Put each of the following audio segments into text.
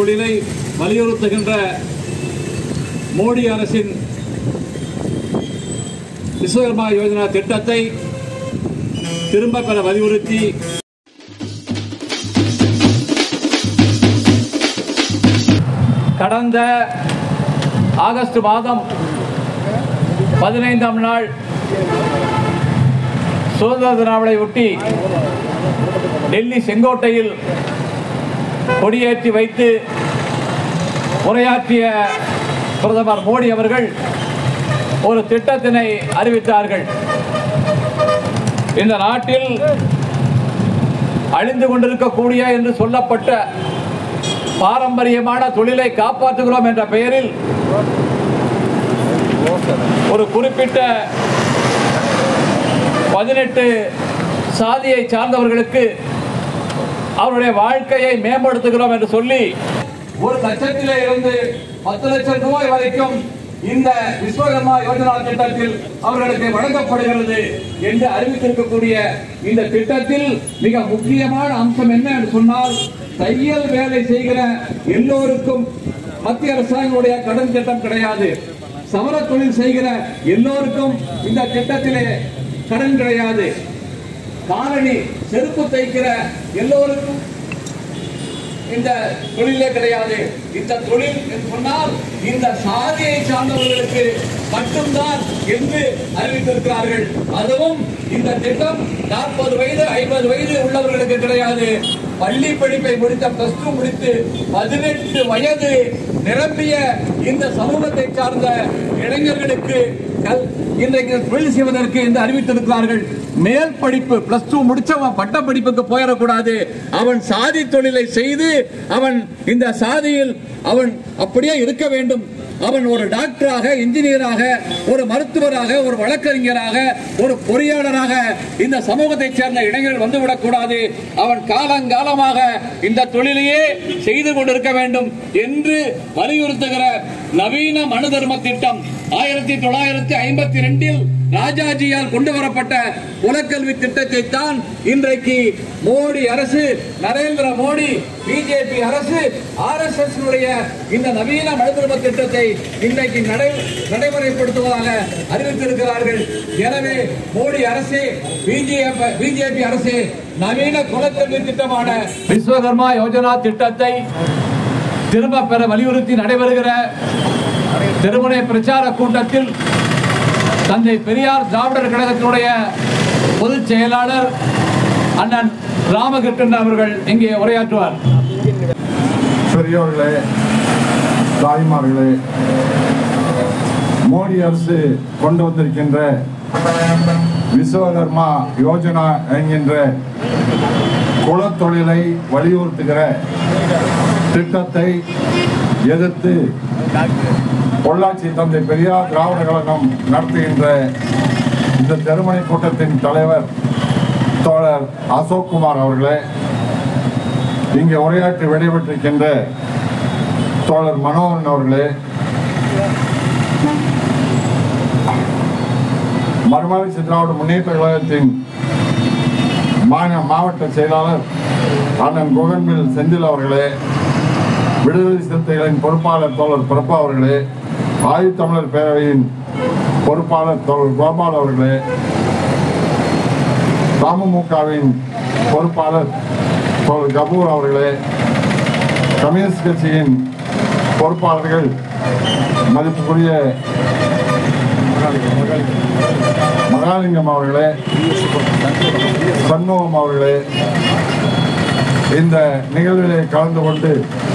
தொழிலை வலியுறுத்துகின்ற மோடி அரசின் விஸ்வகர்மா யோஜனா திட்டத்தை திரும்ப பெற வலியுறுத்தி கடந்த ஆகஸ்ட் மாதம் பதினைந்தாம் நாள் சுதந்திர தினாவினை ஒட்டி டெல்லி செங்கோட்டையில் கொடியேற்றி வைத்து உரையாற்றிய பிரதமர் மோடி அவர்கள் ஒரு திட்டத்தினை அறிவித்தார்கள் இந்த நாட்டில் அழிந்து கொண்டிருக்கக்கூடிய என்று சொல்லப்பட்ட பாரம்பரியமான தொழிலை காப்பாற்றுகிறோம் என்ற பெயரில் ஒரு குறிப்பிட்ட பதினெட்டு சாதியை சார்ந்தவர்களுக்கு அவருடைய வாழ்க்கையை மேம்படுத்துகிறோம் என்று சொல்லி ஒரு லட்சத்திலே இருந்து பத்து லட்சம் ரூபாய் வரைக்கும் இந்த விஸ்வகர்மா யோஜனா திட்டத்தில் அவர்களுக்கு வழங்கப்படுகிறது என்று அறிவித்திருக்கக்கூடிய இந்த திட்டத்தில் மிக முக்கியமான அம்சம் என்ன என்று சொன்னால் தையல் வேலை செய்கிற எல்லோருக்கும் மத்திய அரசாங்கத்துடைய கடன் திட்டம் கிடையாது சமர தொழில் செய்கிற எல்லோருக்கும் இந்த திட்டத்திலே கடன் கிடையாது காலணி செருப்பு தைக்கிற எல்லோருக்கும் இந்த தொழிலே கிடையாது இந்த தொழில் என்று சொன்னால் இந்த சாதியை சார்ந்தவர்களுக்கு மட்டும்தான் என்று அறிவித்திருக்கிறார்கள் அதுவும் இந்த திட்டம் நாற்பது வயது ஐம்பது வயது உள்ளவர்களுக்கு கிடையாது பள்ளி படிப்பை முடித்த பிளஸ் டூ முடித்து பதினெட்டு வயது நிரம்பிய இந்த சமூகத்தை சார்ந்த இளைஞர்களுக்கு கல்- இன்றைக்கு தொழில் செய்வதற்கு என்று அறிவித்திருக்கிறார்கள் மேல் படிப்பு பிளஸ் டூ முடிச்சவன் பட்ட படிப்புக்கு போயிடக்கூடாது அவன் சாதி தொழிலை செய்து அவன் இந்த சாதியில் அவன் அப்படியே இருக்க வேண்டும் அவன் ஒரு டாக்டராக இன்ஜினியராக ஒரு மருத்துவராக ஒரு வழக்கறிஞராக ஒரு பொறியாளராக இந்த சமூகத்தைச் சேர்ந்த இளைஞர்கள் வந்துவிடக் கூடாது அவன் காலங்காலமாக இந்த தொழிலையே செய்து கொண்டிருக்க வேண்டும் என்று வலியுறுத்துகிற நவீன மனு தர்ம திட்டம் ஆயிரத்தி தொள்ளாயிரத்தி ஐம்பத்தி ரெண்டில் ராஜாஜியால் கொண்டு வரப்பட்ட குலக்கல்வி திட்டத்தை தான் இன்றைக்கு மோடி அரசு நரேந்திர மோடி பிஜேபி அரசு ஆர் எஸ் எஸ் இந்த நவீன மனிதர்ம திட்டத்தை இன்றைக்கு நடை நடைமுறைப்படுத்துவதாக அறிவித்திருக்கிறார்கள் எனவே மோடி அரசு பிஜேபி பிஜேபி அரசு நவீன குலக்கல்வி திட்டமான விஸ்வகர்மா யோஜனா திட்டத்தை திரும்ப பெற வலியுறுத்தி நடைபெறுகிற திருமண பிரச்சார கூட்டத்தில் தந்தை பெரியார் திராவிடர் கழகத்தினுடைய பொதுச் செயலாளர் அண்ணன் ராமகிருஷ்ணன் அவர்கள் இங்கே உரையாற்றுவார் பெரியோர்களே தாய்மார்களே மோடி அரசு கொண்டு வந்திருக்கின்ற விஸ்வகர்மா யோஜனா என்கின்ற குலத்தொழிலை வலியுறுத்துகிற திட்டத்தை எதிர்த்து பொள்ளாச்சி தந்தை பெரியார் திராவிட கழகம் நடத்துகின்ற இந்த தெருமனை கூட்டத்தின் தலைவர் தோழர் அசோக் குமார் அவர்களே இங்கே உரையாற்றி விடைபெற்றிருக்கின்ற தோழர் மனோகரன் அவர்களே மறுமலர்ச்சி திராவிட முன்னேற்ற கழகத்தின் மாநில மாவட்ட செயலாளர் அண்ணன் குகன்மில் செந்தில் அவர்களே விடுதலை சிறுத்தைகளின் பொறுப்பாளர் தோழர் பிரபா அவர்களே ஆயுத்தமிழர் பேரவையின் பொறுப்பாளர் தோழர் கோபால் அவர்களே தமுமுகவின் பொறுப்பாளர் தோழர் கபூர் அவர்களே கம்யூனிஸ்ட் கட்சியின் பொறுப்பாளர்கள் மதிப்புக்குரிய மகாலிங்கம் அவர்களே சண்முகம் அவர்களே இந்த நிகழ்விலே கலந்து கொண்டு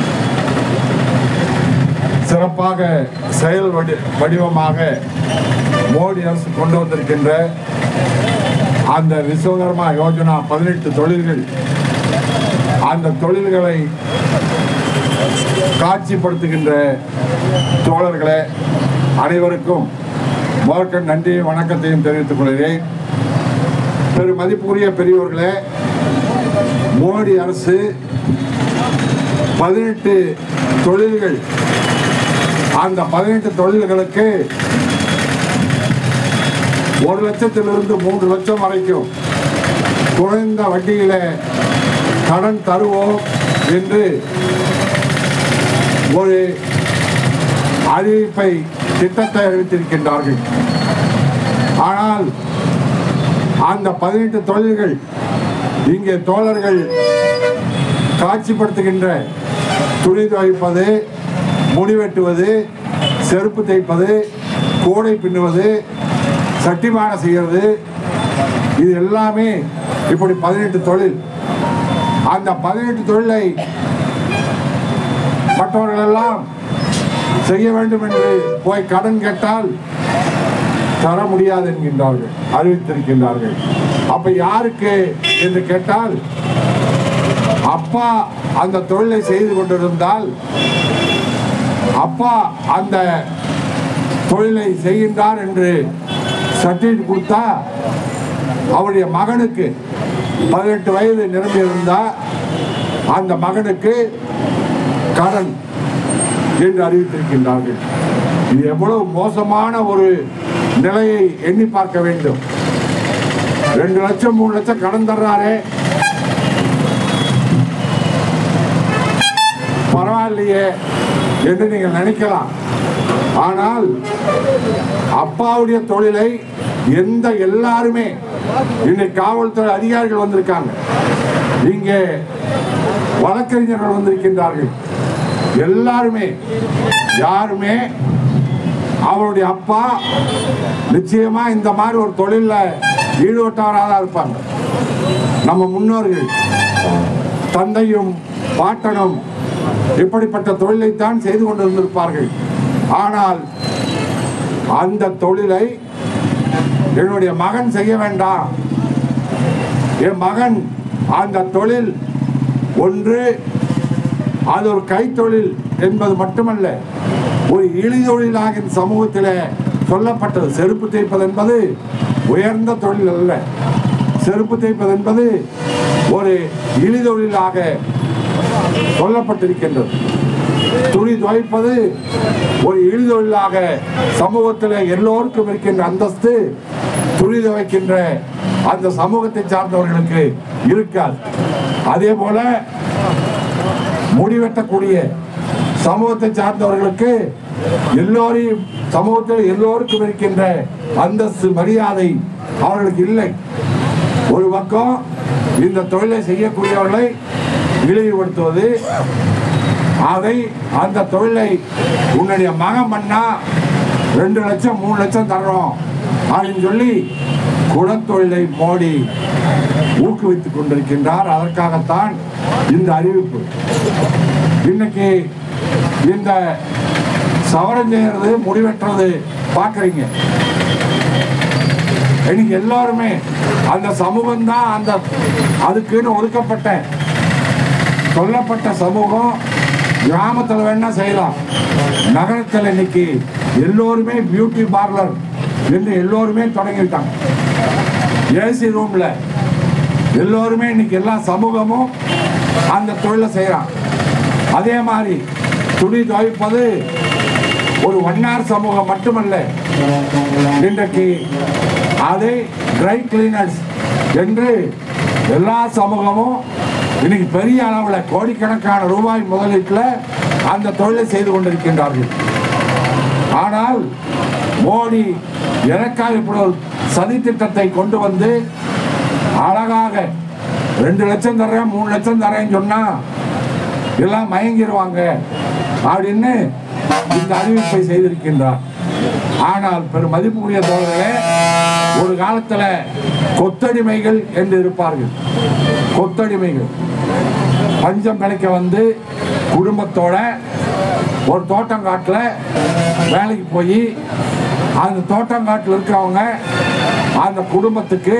சிறப்பாக செயல் வடி வடிவமாக மோடி அரசு கொண்டு வந்திருக்கின்ற அந்த விஸ்வகர்மா யோஜனா பதினெட்டு தொழில்கள் அந்த தொழில்களை காட்சிப்படுத்துகின்ற தோழர்களே அனைவருக்கும் முதற்க நன்றியும் வணக்கத்தையும் தெரிவித்துக் கொள்கிறேன் பெரு மதிப்புக்குரிய பெரியோர்களே மோடி அரசு பதினெட்டு தொழில்கள் அந்த பதினெட்டு தொழில்களுக்கு ஒரு லட்சத்திலிருந்து மூன்று லட்சம் வரைக்கும் குறைந்த வட்டியில கடன் தருவோம் என்று ஒரு அறிவிப்பை திட்டத்தை அறிவித்திருக்கின்றார்கள் ஆனால் அந்த பதினெட்டு தொழில்கள் இங்கே தோழர்கள் காட்சிப்படுத்துகின்ற துணி துவைப்பது முடி வெட்டுவது செருப்பு தைப்பது கூடை பின்னுவது சட்டிமானம் செய்கிறது இது எல்லாமே இப்படி பதினெட்டு தொழில் அந்த பதினெட்டு தொழிலை மற்றவர்கள் எல்லாம் செய்ய வேண்டும் என்று போய் கடன் கேட்டால் தர முடியாது என்கின்றார்கள் அறிவித்திருக்கின்றார்கள் அப்ப யாருக்கு என்று கேட்டால் அப்பா அந்த தொழிலை செய்து கொண்டிருந்தால் அப்பா அந்த தொழிலை செய்கின்றார் என்று சர்டிஃபிகேட் கொடுத்தா அவருடைய மகனுக்கு பதினெட்டு வயது நிரம்பியிருந்தா அந்த மகனுக்கு கடன் என்று அறிவித்திருக்கின்றார்கள் இது எவ்வளவு மோசமான ஒரு நிலையை எண்ணி பார்க்க வேண்டும் ரெண்டு லட்சம் மூணு லட்சம் கடன் தர்றாரே பரவாயில்லையே என்று நீங்கள் நினைக்கலாம் ஆனால் அப்பாவுடைய தொழிலை எந்த எல்லாருமே இன்னைக்கு காவல்துறை அதிகாரிகள் வந்திருக்காங்க இங்கே வழக்கறிஞர்கள் வந்திருக்கின்றார்கள் எல்லாருமே யாருமே அவருடைய அப்பா நிச்சயமா இந்த மாதிரி ஒரு தொழில்ல ஈடுபட்டவராக தான் இருப்பாங்க நம்ம முன்னோர்கள் தந்தையும் பாட்டனும் இப்படிப்பட்ட தொழிலைத்தான் செய்து கொண்டிருந்திருப்பார்கள் ஆனால் அந்த தொழிலை என்னுடைய மகன் செய்ய வேண்டாம் என் மகன் அந்த தொழில் ஒன்று அது ஒரு கைத்தொழில் என்பது மட்டுமல்ல ஒரு இழிதொழிலாக இந்த சமூகத்தில் சொல்லப்பட்டது செருப்பு தேய்ப்பது என்பது உயர்ந்த தொழில் அல்ல செருப்பு தேய்ப்பது என்பது ஒரு இழிதொழிலாக சொல்லப்பட்டிருக்கின்றது துணி துவைப்பது ஒரு இழிதொழிலாக சமூகத்தில் எல்லோருக்கும் இருக்கின்ற அந்தஸ்து துணி துவைக்கின்ற அந்த சமூகத்தை சார்ந்தவர்களுக்கு இருக்காது அதே போல முடிவெட்டக்கூடிய சமூகத்தை சார்ந்தவர்களுக்கு எல்லோரையும் சமூகத்தில் எல்லோருக்கும் இருக்கின்ற அந்தஸ்து மரியாதை அவர்களுக்கு இல்லை ஒரு பக்கம் இந்த தொழிலை செய்யக்கூடியவர்களை இழிவுபடுத்துவது அதை அந்த தொழிலை உன்னுடைய மகன் பண்ணா ரெண்டு லட்சம் மூணு லட்சம் தர்றோம் அப்படின்னு சொல்லி குலத்தொழிலை மோடி ஊக்குவித்துக் கொண்டிருக்கின்றார் அதற்காகத்தான் இந்த அறிவிப்பு இன்னைக்கு இந்த சவரம் செய்யறது முடிவெட்டுறது பார்க்குறீங்க இன்னைக்கு எல்லாருமே அந்த சமூகம் தான் அந்த அதுக்குன்னு ஒதுக்கப்பட்ட சொல்லப்பட்ட சமூகம் கிராமத்தில் வேணா செய்யலாம் நகரத்தில் இன்னைக்கு எல்லோருமே பியூட்டி பார்லர் என்று எல்லோருமே தொடங்கிட்டாங்க ஏசி ரூம்ல எல்லோருமே இன்னைக்கு எல்லா சமூகமும் அந்த தொழிலை செய்கிறான் அதே மாதிரி துணி துவைப்பது ஒரு வண்ணார் சமூகம் மட்டுமல்ல இன்றைக்கு அதை ட்ரை கிளீனர்ஸ் என்று எல்லா சமூகமும் இன்னைக்கு பெரிய அளவில் கோடிக்கணக்கான ரூபாய் முதலீட்டில் அந்த தொழிலை செய்து கொண்டிருக்கின்றார்கள் ஆனால் மோடி எனக்காக இப்படி ஒரு சதி திட்டத்தை கொண்டு வந்து அழகாக ரெண்டு லட்சம் தர்றேன் மூணு லட்சம் தரேன்னு சொன்னா எல்லாம் மயங்கிடுவாங்க அப்படின்னு இந்த அறிவிப்பை செய்திருக்கின்றார் ஆனால் பெரும் மதிப்புக்குரிய தோழர்களே ஒரு காலத்துல கொத்தடிமைகள் என்று இருப்பார்கள் கொத்தடிமைகள் பஞ்சம் பிழைக்க வந்து குடும்பத்தோட ஒரு தோட்டங்காட்டில் வேலைக்கு போய் அந்த தோட்டங்காட்டில் இருக்கிறவங்க அந்த குடும்பத்துக்கு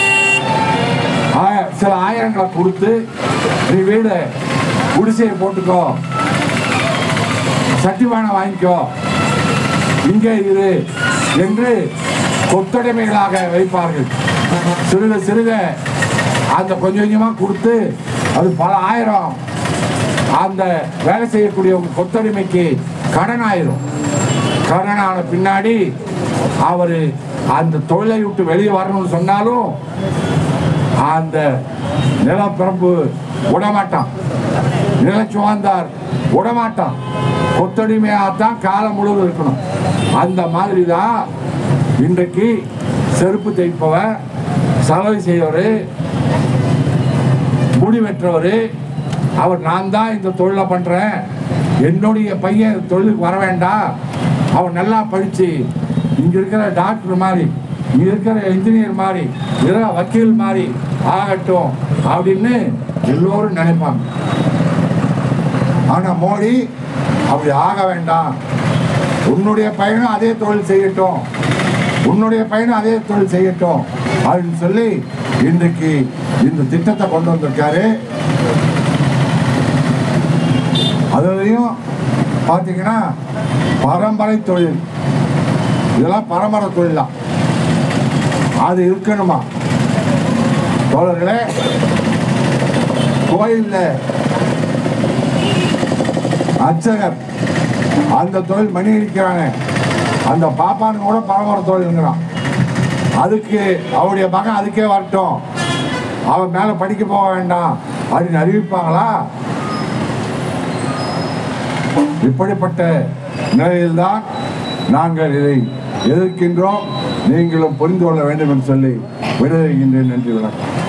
ஆய- சில ஆயிரங்களை கொடுத்து நீ வீடு குடிசையை போட்டுக்கோ சட்டிவானை வாங்கிக்கோ இங்கே இரு என்று கொத்தடிமைகளாக வைப்பார்கள் சிறுக சிறுக அந்த கொஞ்சம் கொஞ்சமாக கொடுத்து அது பல ஆயிரம் அந்த வேலை செய்யக்கூடியவங்க கொத்தடிமைக்கு கடன் ஆயிரும் கடன் ஆன பின்னாடி அவர் அந்த தொழிலை விட்டு வெளியே வரணும்னு சொன்னாலும் அந்த நிலப்பிரம்பு விடமாட்டான் நிலச்சுவாந்தார் விடமாட்டான் கொத்தடிமையாகத்தான் காலம் முழுவதும் இருக்கணும் அந்த மாதிரி தான் இன்றைக்கு செருப்பு தைப்பவர் சலவை செய்யவர் முடி வெட்டுறவர் அவர் நான் தான் இந்த தொழிலை பண்ணுறேன் என்னுடைய பையன் இந்த தொழிலுக்கு வர வேண்டாம் அவன் நல்லா படித்து இங்கே இருக்கிற டாக்டர் மாதிரி இங்கே இருக்கிற இன்ஜினியர் மாதிரி இருக்கிற வக்கீல் மாதிரி ஆகட்டும் அப்படின்னு எல்லோரும் நினைப்பாங்க ஆனால் மோடி அப்படி ஆக வேண்டாம் உன்னுடைய பையனும் அதே தொழில் செய்யட்டும் உன்னுடைய பையனும் அதே தொழில் செய்யட்டும் அப்படின்னு சொல்லி இன்றைக்கு இந்த திட்டத்தை கொண்டு வந்திருக்காரு அதுலேயும் பார்த்தீங்கன்னா பரம்பரை தொழில் இதெல்லாம் பரம்பரை தொழில் தான் அது இருக்கணுமா தோழர்களே கோயில்ல அர்ச்சகர் அந்த தொழில் மணி அடிக்கிறாங்க அந்த பாப்பானுங்க கூட பரம்பரை தொழிலுங்கிறான் அதுக்கு அவருடைய மகன் அதுக்கே வரட்டும் அவன் மேலே படிக்க போக வேண்டாம் அப்படின்னு அறிவிப்பாங்களா இப்படிப்பட்ட நிலையில்தான் நாங்கள் இதை எதிர்க்கின்றோம் நீங்களும் புரிந்து கொள்ள வேண்டும் என்று சொல்லி விடைகின்றேன் நன்றி வணக்கம்